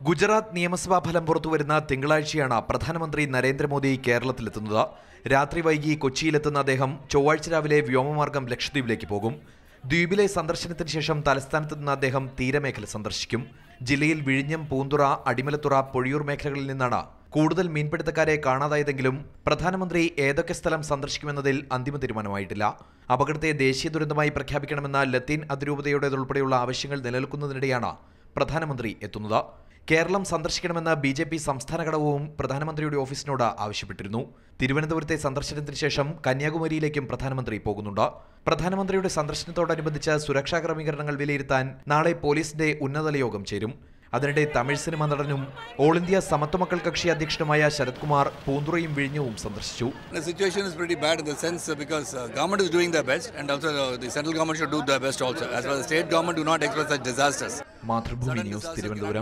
ഗുജറാത്ത് നിയമസഭാ ഫലം പുറത്തുവരുന്ന തിങ്കളാഴ്ചയാണ് പ്രധാനമന്ത്രി നരേന്ദ്രമോദി കേരളത്തിലെത്തുന്നത് രാത്രി വൈകി കൊച്ചിയിലെത്തുന്ന അദ്ദേഹം ചൊവ്വാഴ്ച രാവിലെ വ്യോമമാർഗം ലക്ഷദ്വീപിലേക്ക് പോകും ദ്വീപിലെ സന്ദർശനത്തിന് ശേഷം തലസ്ഥാനത്ത് നിന്ന് അദ്ദേഹം തീരമേഖല സന്ദർശിക്കും ജില്ലയിൽ വിഴിഞ്ഞം പൂന്തുറ അടിമലത്തുറ പൊഴിയൂർ മേഖലകളിൽ നിന്നാണ് കൂടുതൽ മീൻപിടുത്തക്കാരെ കാണാതായതെങ്കിലും പ്രധാനമന്ത്രി ഏതൊക്കെ സ്ഥലം സന്ദർശിക്കുമെന്നതിൽ അന്തിമ തീരുമാനമായിട്ടില്ല അപകടത്തെ ദേശീയ ദുരന്തമായി പ്രഖ്യാപിക്കണമെന്ന ലത്തീൻ അതിരൂപതയുടേതുൾപ്പെടെയുള്ള ആവശ്യങ്ങൾ നിലനിൽക്കുന്നതിനിടെയാണ് പ്രധാനമന്ത്രി എത്തുന്നത് കേരളം സന്ദർശിക്കണമെന്ന് ബി ജെ പി സംസ്ഥാന ഘടകവും പ്രധാനമന്ത്രിയുടെ ഓഫീസിനോട് ആവശ്യപ്പെട്ടിരുന്നു തിരുവനന്തപുരത്തെ സന്ദർശനത്തിന് ശേഷം കന്യാകുമാരിയിലേക്കും പ്രധാനമന്ത്രി പോകുന്നുണ്ട് പ്രധാനമന്ത്രിയുടെ സന്ദർശനത്തോടനുബന്ധിച്ച് സുരക്ഷാ ക്രമീകരണങ്ങൾ വിലയിരുത്താൻ നാളെ പോലീസിന്റെ ഉന്നതതല യോഗം ചേരും അതിനിടെ തമിഴ് സിനിമാ നടനും ഓൾ ഇന്ത്യ സമത്വമക്കൾ കക്ഷി അധ്യക്ഷനുമായ ശരത് കുമാർ പൂന്തുറയും വിഴിഞ്ഞവും സന്ദർശിച്ചു The situation is pretty bad in the sense uh, because uh, government is doing their best and also uh, the central government should do their best also. As far as the state government do not expect such disasters. Mathrubhumi news Thiruvananthapuram